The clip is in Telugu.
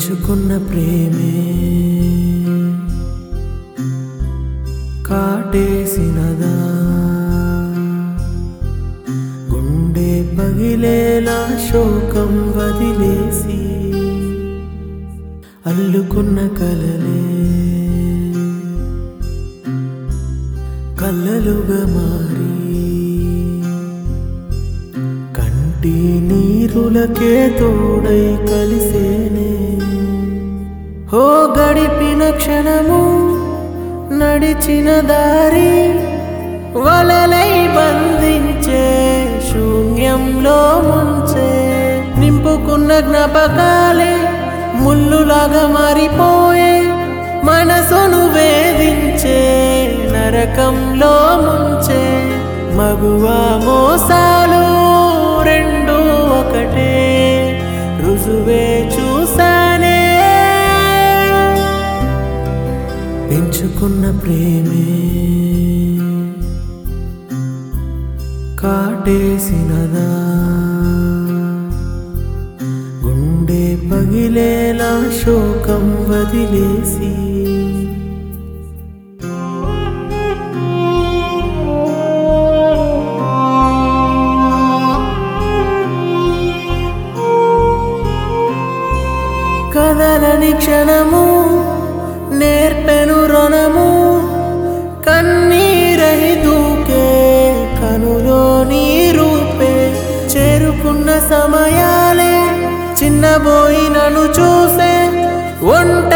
పెంచుకున్న ప్రేమే కాటేసినదా గుండె పగిలేలా శోకం వదిలేసి అల్లుకున్న కలలే కళ్ళలుగా మారి కంటి నీరులకే తోడై కలిసేనే హో గడిపిన క్షణము నడిచిన దారి వలలై బంధించే శూన్యంలో ముంచే నింపుకున్న జ్ఞాపకాలే ముల్లులాగా మారిపోయే మనసును వేధించే నరకంలో ముంచే మగువా మోసాలు రెండు ఒకటే రుజువే చూసానే పెంచుకున్న ప్రేమే కాటేసినదా గుండె పగిలేలా శోకం వదిలేసి కదలని క్షణము నేర్పెను రుణము కన్నీరహి దూకే కనులో నీ రూపే చేరుకున్న సమయాలే చిన్నబోయి నన్ను చూసే ఒంట